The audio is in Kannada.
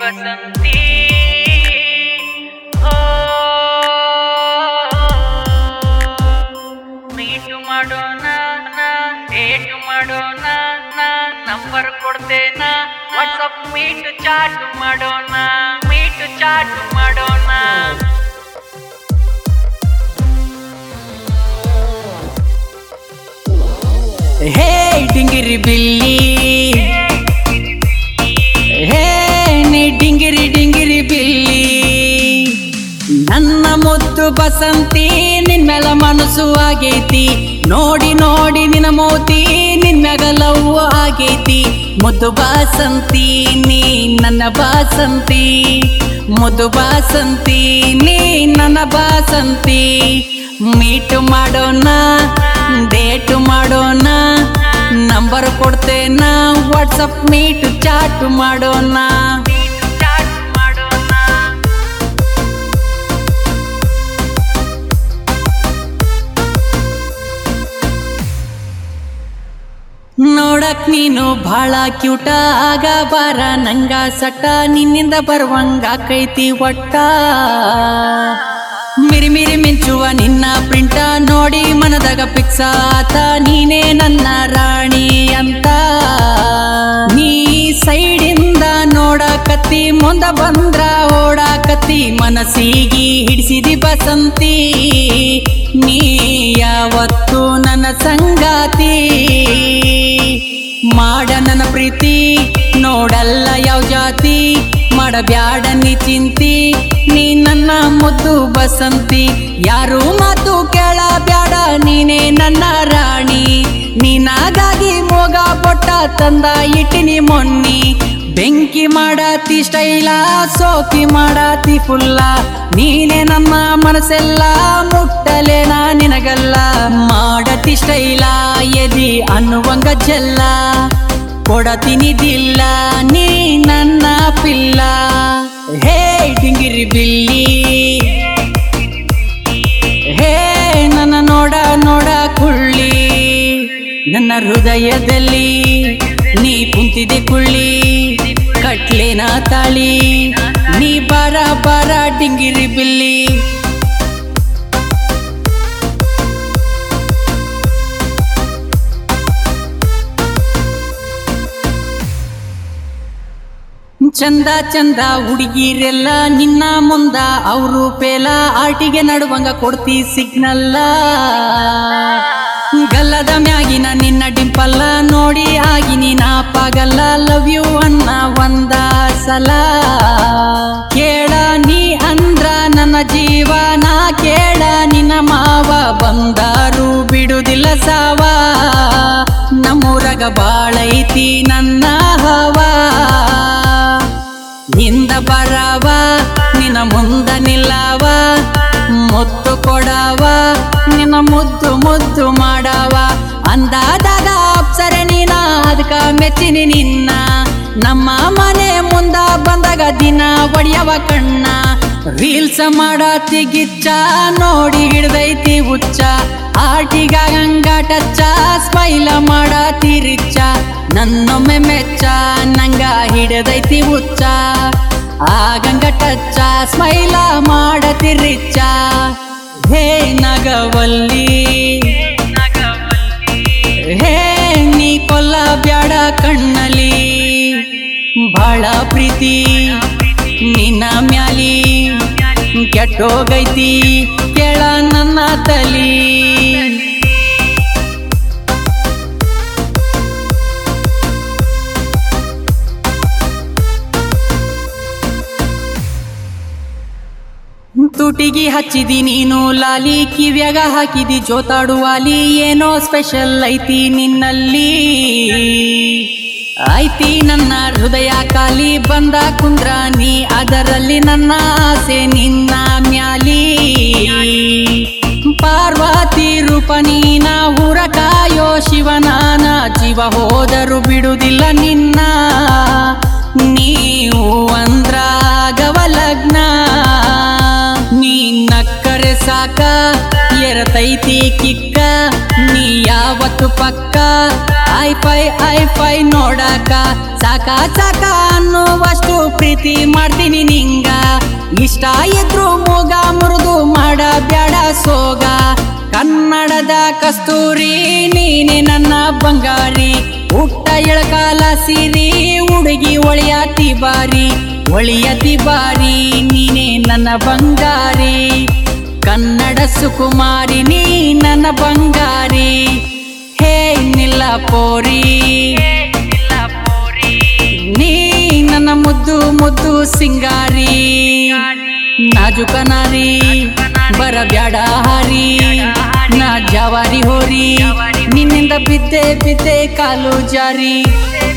ಬಸಂತಿ ಓ ಮೀಟು ಮಾಡೋಣ ಡೇಟು ಮಾಡೋಣ ನಂಬರ್ ಕೊಡ್ತೇನ ವಾಟ್ಸಪ್ ಮೀಟು ಚಾಟ್ ಮಾಡೋಣ ಮೀಟು ಚಾಟ್ ಮಾಡೋಣ ಹೇ ಡಿಂಗಿರಿ ಬಿಲ್ಲಿ ಹೇ ನೀ ಡಿಂಗಿರಿ ಡಿಂಗಿರಿ ಬಿಲ್ಲಿ ನನ್ನ ಮುದ್ದು ಬಸಂತಿ ನಿನ್ಮೆಲ ಮನಸ್ಸು ಆಗೈತಿ ನೋಡಿ ನೋಡಿ ನಿನ್ನ ಮೋತಿ ನಿನ್ಮ್ಯಾಗ ಲವ್ ಆಗೈತಿ ಮುದ್ದು ಬಾಸಂತಿ ನೀ ನನ್ನ ಬಾಸಂತಿ ಮುದ್ದು ಬಾಸಂತಿ ನೀ ನನ್ನ ಬಾಸಂತಿ ಮೀಟು ಮಾಡೋಣ ಡೇಟು ಮಾಡೋಣ ನಂಬರ್ ಕೊಡ್ತೇನ ವಾಟ್ಸಪ್ ಮೀಟು ಚಾಟ್ ಮಾಡೋಣ ಮೀಟು ಚಾಟ್ ಮಾಡೋಣ ನೋಡಕ್ ನೀನು ಬಹಳ ಕ್ಯೂಟ ಆಗ ಬಾರ ನಂಗ ಸಟ್ಟ ನಿನ್ನಿಂದ ಬರುವಂಗ ಕೈತಿ ಒಟ್ಟ ಮಿರಿ ಮಿರಿ ಮಿಂಚುವ ನಿನ್ನ ಪ್ರಿಂಟ ನೋಡಿ ಮನದಾಗ ಪಿಕ್ಸ ಆತ ನೀನೇ ನನ್ನ ರಾಣಿ ಅಂತ ನೀ ಸೈಡಿಂದ ನೋಡಕತ್ತಿ ಮುಂದ ಬಂದ್ರ ಓಡಾಕತ್ತಿ ಮನಸ್ಸಿಗಿ ಹಿಡಿಸಿದಿ ಬಸಂತಿ ನೀ ಯಾವತ್ತು ನನ್ನ ಸಂಗಾತಿ ಮಾಡ ನನ್ನ ಪ್ರೀತಿ ನೋಡಲ್ಲ ಯಾವ ಜಾತಿ ಮಾಡಬ್ಯಾಡ ನೀ ಚಿಂತಿ ನೀ ನನ್ನ ಮುದ್ದು ಬಸಂತಿ ಯಾರು ಮಾತು ಕೇಳಬ್ಯಾಡ ನೀನೇ ನನ್ನ ರಾಣಿ ನೀನಾಗಾಗಿ ಮೋಗ ಪೊಟ್ಟ ತಂದ ಇಟ್ಟಿನಿ ಮೊನ್ನಿ ಬೆಂಕಿ ಮಾಡತಿ ಸ್ಟೈಲ ಸೋಕಿ ಮಾಡತಿ ಫುಲ್ಲ ನೀನೇ ನಮ್ಮ ಮನಸ್ಸೆಲ್ಲ ಮುಟ್ಟಲೇನ ನಿನಗಲ್ಲ ಮಾಡತಿ ಸ್ಟೈಲ ಎದಿ ಅನ್ನುವಂಗ ಜಲ್ಲ ಕೊಡತೀನಿ ದಿಲ್ಲ ನೀ ನನ್ನ ಪಿಲ್ಲ ಹೇ ಡಿಂಗಿರಿ ಬಿಲ್ಲಿ ಹೇ ನನ್ನ ನೋಡ ನೋಡ ಕುಳ್ಳಿ ನನ್ನ ಹೃದಯದಲ್ಲಿ ನೀ ಕುಂತಿದೆ ಕುಳ್ಳಿ ಕಟ್ಲೇನ ತಾಳಿ ನೀ ಬಾರ ಬಾರ ಡಿಂಗಿರಿ ಬಿಲ್ಲಿ ಚಂದ ಚಂದ ಹುಡುಗಿರೆಲ್ಲ ನಿನ್ನ ಮುಂದ ಅವರು ಪೇಲ ಆಟಿಗೆ ನಡುವಂಗ ಕೊಡ್ತಿ ಸಿಗ್ನಲ್ಲ ಗಲ್ಲದ ಮ್ಯಾಗಿನ ನಿನ್ನ ಡಿಂಪಲ್ಲ ನೋಡಿ ಆಗಿನಿ ನಾ ಪಾಗಲ್ಲ ಲವ್ ಯು ಅನ್ನ ಒಂದ ಸಲ ಕೇಳ ನೀ ಅಂದ್ರ ನನ್ನ ಜೀವ ನಾ ಕೇಳ ನಿನ್ನ ಮಾವ ಬಂದಾರು ಬಿಡುದಿಲ್ಲ ಸಾವ ನಮ್ಮೂರಗ ಬಾಳೈತಿ ನನ್ನ ಹವಾ ಹಿಂದ ಬರವ ನಿನ್ನ ಮುಂದ ನಿಲ್ಲವ ಮುತ್ತು ಕೊಡವ ನಿನ್ನ ಮುದ್ದು ಮುದ್ದು ಮಾಡವ ಅಂದಾದಾಗ ಅಪ್ಸರೆ ನೀನ ಅದಕ್ಕ ಮೆಚ್ಚಿನಿ ನಿನ್ನ ನಮ್ಮ ಮನೆ ಮುಂದ ಬಂದಾಗ ದಿನ ಒಡೆಯವ ಕಣ್ಣ ರೀಲ್ಸ್ ಮಾಡತಿ ಗಿಚ್ಚ ನೋಡಿ ಹಿಡ್ದೈತಿ ಹುಚ್ಚ ಆಟಿಗ ಗಂಗಾಟಚ್ಚ ಸ್ಮೈಲ ಮಾಡತಿ ರಿಚ್ಚ ನನ್ನೊಮ್ಮೆ ಮೆಚ್ಚ ನಂಗ ಹಿಡದೈತಿ ಹುಚ್ಚ ಆಗಂಗ ಟಚ್ಚ ಸ್ಮೈಲ ಮಾಡತಿ ರಿಚ್ಚ ಹೇ ನಗವಲ್ಲಿ ಹೇ ನೀ ಕೊಲ್ಲ ಬ್ಯಾಡ ಕಣ್ಣಲಿ ಬಹಳ ಪ್ರೀತಿ ನಿನ್ನ ಮ್ಯಾಲಿ ಕೆಟ್ಟೋಗೈತಿ ಕೇಳ ನನ್ನ ತಲಿ ತುಟಿಗಿ ಹಚ್ಚಿದಿ ನೀನು ಲಾಲಿ ಕಿವ್ಯಾಗ ಹಾಕಿದಿ ಜೋತಾಡುವಾಲಿ ಏನೋ ಸ್ಪೆಷಲ್ ಐತಿ ನಿನ್ನಲ್ಲಿ ಐತಿ ನನ್ನ ಹೃದಯ ಖಾಲಿ ಬಂದ ಕುಂದ್ರ ನೀ ಅದರಲ್ಲಿ ನನ್ನ ಆಸೆ ನಿನ್ನ ಮ್ಯಾಲಿ ಪಾರ್ವತಿ ರೂಪ ನೀನ ಊರ ಕಾಯೋ ಶಿವನಾನ ಜೀವ ಹೋದರು ಬಿಡುವುದಿಲ್ಲ ನಿನ್ನ ನೀವು ಅಂದ್ರಾಗವ ಲಗ್ನ ನೀ ನಕ್ಕರೆ ಸಾಕ ಎರತೈತಿ ಕಿಕ್ಕ ನೀ ಯಾವತ್ತು ಪಕ್ಕ ಐಫೈ ಐಫೈ ನೋಡಕ ಸಾಕ ಸಾಕ ಅನ್ನುವಷ್ಟು ಪ್ರೀತಿ ಮಾಡ್ತೀನಿ ನಿಂಗ ಇಷ್ಟ ಇದ್ರು ಮೂಗ ಮುರಿದು ಮಾಡ ಬ್ಯಾಡ ಸೋಗ ಕನ್ನಡದ ಕಸ್ತೂರಿ ನೀನೆ ನನ್ನ ಬಂಗಾರಿ ಹುಟ್ಟ ಎಳಕಾಲ ಸಿರಿ ಹುಡುಗಿ ಒಳಿಯಾತಿ ಬಾರಿ ಒಳಿಯತಿ ಬಾರಿ ನೀನೆ ನನ್ನ ಬಂಗಾರಿ ಕನ್ನಡ ಸುಕುಮಾರಿ ನೀ ನನ್ನ ಬಂಗಾರಿ ಹೇ ನಿಲ್ಲ ಪೋರಿ ಇಲ್ಲ ಪೋರಿ ನೀ ನನ್ನ ಮುದ್ದು ಮುದ್ದು ಸಿಂಗಾರಿ ನಾಜುಕ ನಾರಿ ಬರಬ್ಯಾಡ ಹಾರಿ ನಾ ಜವಾರಿ ಹೋರಿ ನಿನ್ನಿಂದ ಬಿದ್ದೆ ಬಿದ್ದೆ ಕಾಲು ಜಾರಿ